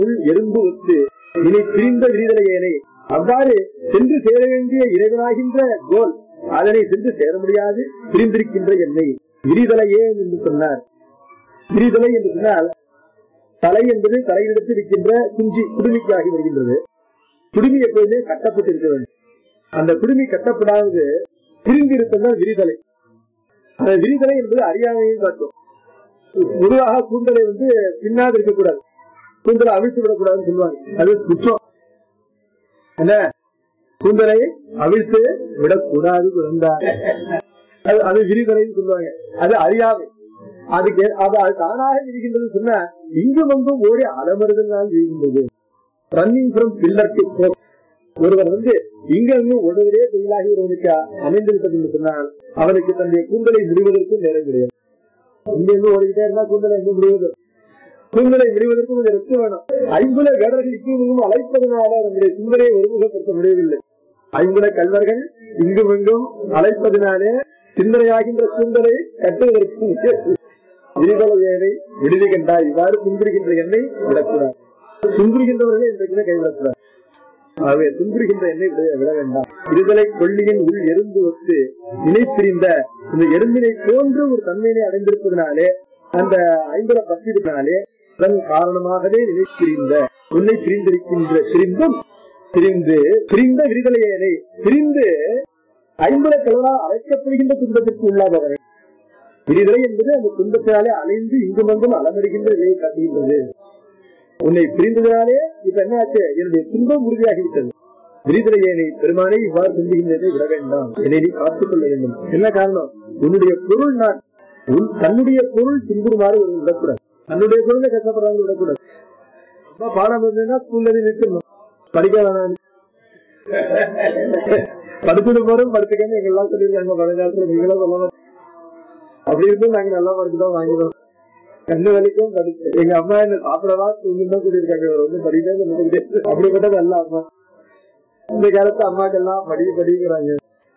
உள் எறும்பு ஒத்து இனி பிரிந்த விரிதலையேனை அவ்வாறு சென்று சேர வேண்டிய இறைவனாகின்ற கோல் அதனை சென்று சேர முடியாது பிரிந்திருக்கின்ற என்னை விரிதலையே என்று சொன்னார் விரிதலை என்று சொன்னால் தலை என்பது தலையிடத்தில் இருக்கின்ற குஞ்சி குடுமிக்காகி வருகின்றது குடுமி எப்போதுமே கட்டப்பட்டு இருக்க வேண்டும் அந்த குடுமி கட்டப்படாதது பிரிந்து இருப்பதுதான் விரிதலை அந்த விரிதலை என்பது அறியாமையும் காட்டும் பொதுவாக கூந்தலை வந்து பின்னாது இருக்கக்கூடாது கூந்தலை அவிழ்த்து விடக்கூடாதுன்னு சொல்லுவாங்க அது குற்றம் என்ன கூந்தலை அவிழ்த்து விடக்கூடாது குழந்தார் அது அது விரிதலைன்னு சொல்லுவாங்க அது அறியாமை அதுக்கு அது அது தானாக விரிகின்றது சொன்னா இங்கும் அங்கும் ஓடி அலமறுதனால் விரிகின்றது running from pillar to post ஒருவர் வந்து இங்க அங்கும் ஒருவரே தொழிலாகி ஒருவனுக்கு அமைந்திருப்பது என்று சொன்னால் அவனுக்கு தன்னுடைய கூந்தலை முடிவதற்கும் நேரம் கிடையாது இங்க இருந்து ஓடிக்கிட்டே இருந்தா கூந்தலை எங்க முடிவது கூந்தலை முடிவதற்கு கொஞ்சம் ரெஸ்ட் வேணும் ஐம்புல வேடர்கள் இங்கும் அழைப்பதனால நம்முடைய கூந்தலை ஒருமுகப்படுத்த முடியவில்லை ஐம்புல கல்வர்கள் இங்கும் எங்கும் அழைப்பதனாலே சிந்தனையாகின்ற கூந்தலை கட்டுவதற்கு விரிவலையேனை விடுதி கண்டாய் இவ்வாறு துன்புறுகின்ற எண்ணெய் விடக்கூடாது துன்புறுகின்றவர்களை என்றைக்குமே கைவிடக்கூடாது ஆகவே துன்புறுகின்ற எண்ணெய் விட விட வேண்டாம் விடுதலை கொள்ளியின் உள் எறும்பு ஒத்து இணை பிரிந்த இந்த எறும்பினை போன்று ஒரு தன்மையினை அடைந்திருப்பதனாலே அந்த ஐம்பல பற்றிருப்பதனாலே அதன் காரணமாகவே நிலை பிரிந்த உன்னை பிரிந்திருக்கின்ற பிரிந்தும் பிரிந்து பிரிந்த விடுதலையேனை பிரிந்து ஐம்பல கலரால் அழைக்கப்படுகின்ற துன்பத்திற்கு உள்ளாதவரை விடுதலை என்பது அந்த துன்பத்தினாலே அலைந்து இங்கும் அங்கும் அலமருகின்ற நிலையை காட்டுகின்றது உன்னை பிரிந்ததினாலே இப்ப என்ன ஆச்சு என்னுடைய துன்பம் உறுதியாகிவிட்டது விரிதலையேனை பெருமானை இவ்வாறு சிந்துகின்றதை விட வேண்டாம் என்னை நீ காத்துக் கொள்ள வேண்டும் என்ன காரணம் உன்னுடைய பொருள் நான் உன் தன்னுடைய பொருள் துன்புறுமாறு ஒரு விடக்கூடாது தன்னுடைய பொருளை கஷ்டப்படுறாங்க விடக்கூடாது அப்பா பாடம் வந்ததுன்னா ஸ்கூல்ல நிற்கணும் படிக்க வேணாம் படிச்சது போறோம் படிச்சுக்கன்னு எங்க எல்லாம் சொல்லியிருக்காங்க பழங்காலத்துல நீங்களும் சொல்ல மாட்டீங்க. அப்படி இருந்தும் நாங்க நல்லா படிச்சு தான் வாங்கினோம் கண்ணு வலிக்கும் படிச்சு எங்க அம்மா என்ன சாப்பிடவா தூங்குன்னு தான் சொல்லியிருக்காங்க இவர் வந்து படிக்கவே சொல்லிட்டு அப்படிப்பட்டது அல்ல அம்மா இந்த காலத்து அம்மாக்கெல்லாம் படி படிக்கிறாங்க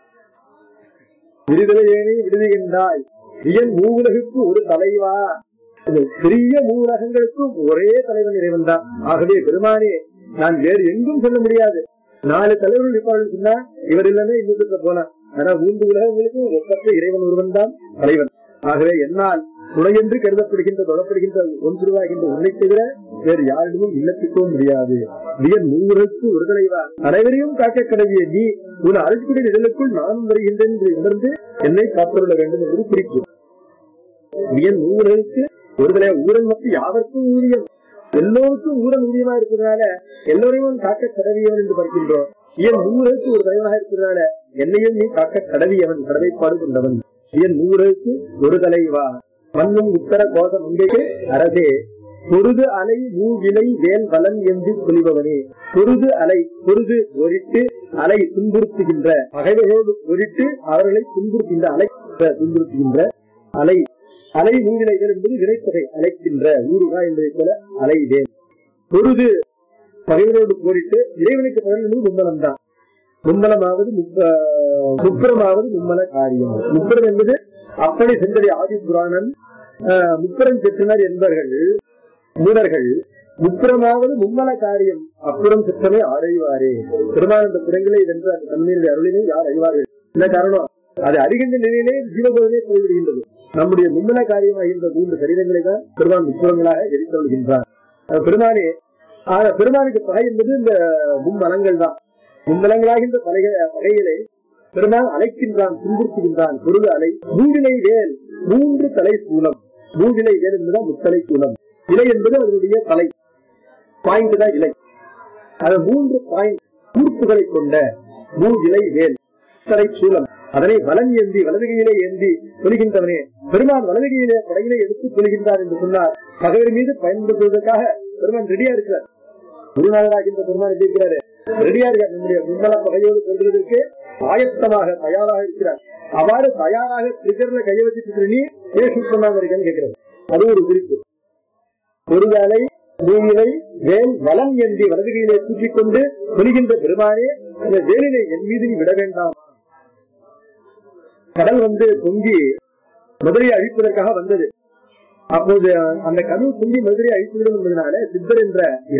விடுதலை ஏனி விடுதுகின்றாய் இயன் மூவுலகுக்கு ஒரு தலைவா இந்த பெரிய மூவுலகங்களுக்கும் ஒரே தலைவன் இறைவன் தான் ஆகவே பெருமானே நான் வேறு எங்கும் செல்ல முடியாது நாலு தலைவர்கள் இருப்பார்கள் சொன்னா இவர் இல்லைன்னா இன்னொரு போனா ஆனா மூன்று உலகங்களுக்கும் ஒப்பற்ற இறைவன் ஒருவன் தான் தலைவன் ஆகவே என்னால் துணையென்று கருதப்படுகின்ற தொடப்படுகின்ற ஒன்றுருவாகின்ற உன்னை தவிர வேறு யாரிடமும் இல்லத்திக்கவும் முடியாது வியன் மூவருக்கு ஒரு தலைவா அனைவரையும் காக்க கடவிய நீ உன் அழுக்குடி நிழலுக்குள் நானும் வருகின்றேன் என்று உணர்ந்து என்னை காத்துள்ள வேண்டும் என்று குறிக்கும் வியன் மூவருக்கு ஒரு தலைவா ஊரன் மற்றும் யாவருக்கும் ஊதியம் எல்லோருக்கும் ஊரன் ஊதியமா இருப்பதனால எல்லோரையும் காக்க கடவியவன் என்று பார்க்கின்றோம் என் மூவருக்கு ஒரு தலைவனாக இருப்பதனால என்னையும் நீ காக்க கடவியவன் கடவைப்பாடு கொண்டவன் என் மூவருக்கு ஒரு தலைவா மண்ணும் உத்தர கோஷம் அங்கேக்கு அரசே பொருது அலை மூவிலை வேல் வலன் என்று சொல்லுபவனே பொருது அலை பொருது ஒரிட்டு அலை துன்புறுத்துகின்ற பகைவர்களோடு ஒரிட்டு அவர்களை துன்புறுத்துகின்ற அலை துன்புறுத்துகின்ற அலை அலை மூவிலைகள் என்பது வினைத்தொகை அழைக்கின்ற ஊருகா என்பதை போல அலை வேல் பொருது பகைவரோடு போரிட்டு இறைவனுக்கு பகல் என்பது மும்மலம் தான் மும்மலமாவது முப்ப- முப்புறமாவது மும்மல காரியம் முப்புறம் என்பது அப்படி சென்றடி ஆதி புராணன் ஆஹ், முப்புறம் பெற்றனர் என்பவர்கள் மூடர்கள் முப்புறமாவது மும்மல காரியம் அப்புறம் செற்றனை ஆரைவாரே பெருமாள் அந்த புறங்களை வென்ற அந்த தன்மையுடைய அருளினை யார் அறிவார்கள் என்ன காரணம் அது அறிகின்ற நிலையிலே ஜீவபோதனை போய்விடுகின்றது நம்முடைய மும்மல காரியமாகின்ற மூன்று சரீரங்களை தான் பெருமான் முப்புறங்களாக எரித்தொள்கின்றார் அது பெருமானே ஆக பெருமானுக்கு பகை என்பது இந்த மும்மலங்கள் தான் மும்மலங்களாகின்ற பகைக பகைகளை பெருமான் அழைக்கின்றான் துன்புறுத்துகின்றான் பொருள் அலை மூவிலை வேல் மூன்று தலை சூலம் மூவிலை வேல் என்பதுதான் முத்தலை சூலம் இலை என்பது அதனுடைய தலை பாயிண்ட் தான் இலை அது மூன்று பாயிண்ட் கூர்ப்புகளை கொண்ட மூ இலை வேல் தலை சூலம் அதனை வலன் ஏந்தி வலதுகையிலே ஏந்தி கொள்கின்றவனே பெருமான் வலதுகையிலே படையிலே எடுத்து கொள்கின்றார் என்று சொன்னார் பகைவர் மீது பயன்படுத்துவதற்காக பெருமான் ரெடியா இருக்கிறார் குருநாதராகின்ற பெருமான் எப்படி இருக்கிறாரு ரெடியா இருக்கார் நம்முடைய முன்னல பகையோடு கொள்வதற்கு ஆயத்தமாக தயாராக இருக்கிறார் அவ்வாறு தயாராக ட்ரிகர்ல கைய வச்சுட்டு நீ ஏன் ஷூட் பண்ணாம இருக்கேன்னு கேட்கிறது அது ஒரு குறிப்பு பொருளாலை பூமியை வேல் வலம் ஏந்தி வலதுகையிலே தூக்கிக் கொண்டு கொள்கின்ற பெருமானே அந்த வேலினை என் மீது நீ விட வேண்டாம் கடல் வந்து பொங்கி மதுரையை அழிப்பதற்காக வந்தது அப்போது அந்த கடல் பொங்கி மதுரையை அழித்துவிடும் என்பதனால சித்தர் என்ற